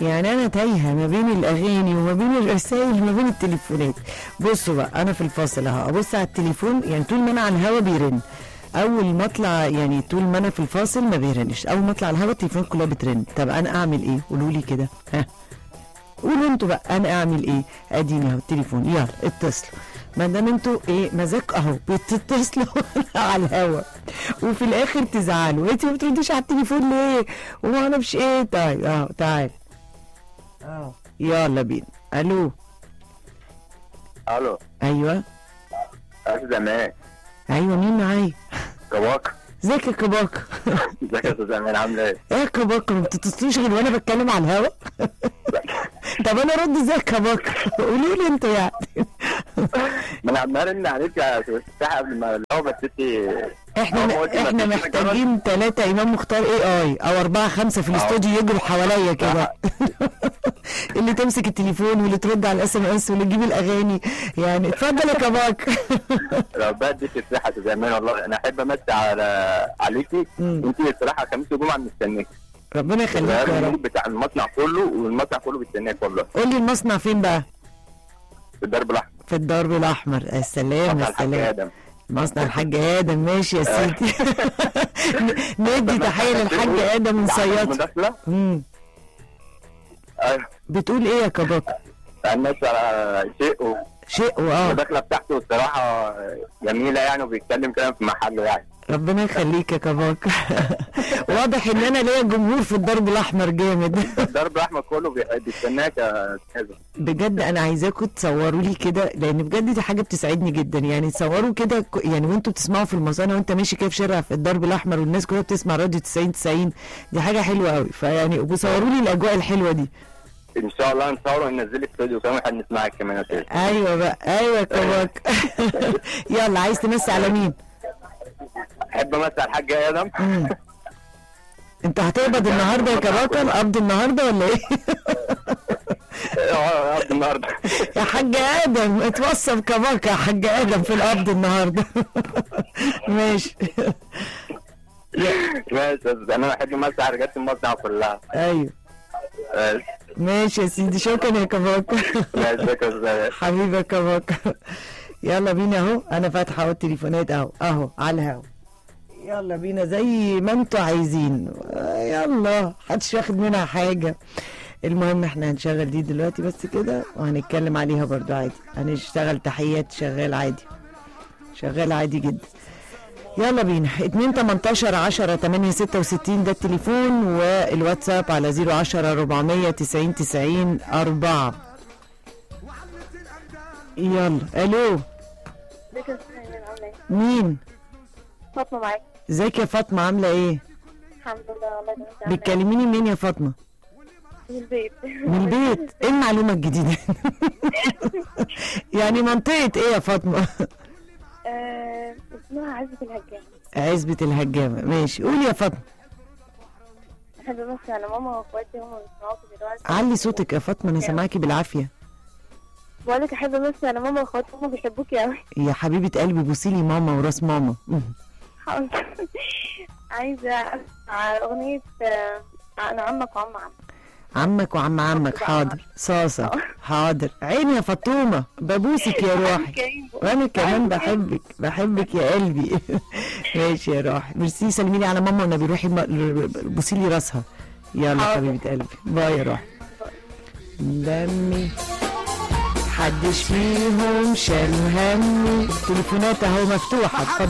يعني انا تايهه ما بين الاغاني وما بين الرسائل وما بين التليفونات بصوا بقى انا في الفاصل اهو ابص على التليفون يعني طول ما انا على الهوا بيرن اول ما اطلع يعني طول ما انا في الفاصل ما بيرنش اول ما اطلع على الهوا التليفون كلها بترن طب انا اعمل ايه قولوا لي كده ها قولوا انتوا بقى انا اعمل ايه اديني اهو التليفون يلا اتصلوا ما دام انتوا ايه مزاج اهو بتتصلوا على الهوا وفي الاخر تزعلوا انت ما بترديش على التليفون ليه وما اعرفش ايه طيب اهو تعال اه يلا بينا الو الو ايوه استاذ امان ايوه مين معايا كواك ازيك يا كباك ازيك يا استاذ امان عامله ايه؟ ايه يا كباك ما بتتصلوش غير وانا بتكلم على الهوا طب انا ارد ازاي يا كباك قولوا لي انتوا يعني ما انا عمال ارن عليك يا تفتح قبل ما الهوا بس انت احنا أول ما احنا تيجي محتاجين ثلاثة امام مختار اي اي او اربعة خمسة في الاستوديو يجروا حواليا كده اللي تمسك التليفون واللي ترد على الاس ام اس واللي تجيب الاغاني يعني اتفضل يا كباك لو بدي تفتح يا استاذ امان والله انا احب امسي على عليكي مم. انت الصراحه خميس وجمعه مستنيك ربنا يخليك يا الغياب رب بتاع المصنع كله والمصنع كله بيستناك والله قول لي المصنع فين بقى في الدرب الاحمر في الدرب الاحمر يا سلام مصنع يا الحاج سلام ادم مصنع الحاج ادم ماشي يا سيدي ندي تحيه للحاج ادم من صياد مداخله مم. ايوه بتقول ايه يا كباك الناس على شيء و- شيء اه المداخله بتاعته الصراحه جميله يعني وبيتكلم كلام في محله يعني ربنا يخليك يا كباك واضح ان انا ليا جمهور في الدرب الاحمر جامد الدرب الاحمر كله بي- بيستناك يا استاذ بجد انا عايزاكم تصوروا لي كده لان بجد دي حاجه بتسعدني جدا يعني تصوروا كده ك- يعني وانتوا بتسمعوا في المصانع وانت ماشي كده في شارع في الدرب الاحمر والناس كلها بتسمع راديو 90 90 دي حاجه حلوه قوي فيعني وبيصوروا لي الاجواء الحلوه دي ان شاء الله نصور وننزل استوديو كمان احنا نسمعك كمان يا استاذ ايوه بقى ايوه يا كباك يلا عايز تمسي على مين احب امسي على الحاج ادم مم. انت هتقبض النهارده يا كباكا القبض النهارده ولا ايه اه قبل النهارده يا حاج ادم اتوصل كباكا يا حاج ادم في القبض النهارده ماشي ماشي يا استاذ انا بحب امسي على رجاله المصنع كلها ايوه ماشي ماشي يا سيدي شكرا يا كباكا ماشي شكرا يا استاذ حبيبي يا كباكا يلا بينا اهو انا فاتحه اهو التليفونات اهو اهو على الهوا يلا بينا زي ما انتوا عايزين آه، يلا محدش واخد منها حاجه المهم احنا هنشغل دي دلوقتي بس كده وهنتكلم عليها برضو عادي هنشتغل تحيات شغال عادي شغال عادي جدا يلا بينا 2 18 10 8 66 ده التليفون والواتساب على 010 490 90 4 يلا الو ازيك يا استاذ ايمن عامله ايه؟ مين فاطمه معاك ازيك يا فاطمه عامله ايه الحمد لله والله تمام انت عامله بتكلميني منين يا فاطمه ايه؟ من البيت من البيت ايه المعلومه الجديده يعني منطقه ايه يا فاطمه آه، اسمها عزة الهجان عزبة الهجامة ماشي قولي يا فاطمة احب بس على ماما واخواتي هم بيسمعوكي دلوقتي علي صوتك يا فاطمة أنا سامعاكي بالعافية بقول لك احب بس على ماما واخواتي هم بيحبوكي قوي يا حبيبة قلبي بوسيلي ماما وراس ماما حاضر عايزه اسمع اغنيه آه، انا عمك وعم عم عمك وعم عمك حاضر صاصة حاضر عيني يا فطومة ببوسك يا روحي كريم وانا كمان بحبك بحبك يا قلبي ماشي يا روحي ميرسي سلمي لي على ماما والنبي روحي بوسي لي راسها يلا حاضر. حبيبة قلبي باي يا روحي دمي حدش فيهم شال همي تليفونات اهو مفتوحة اتفضل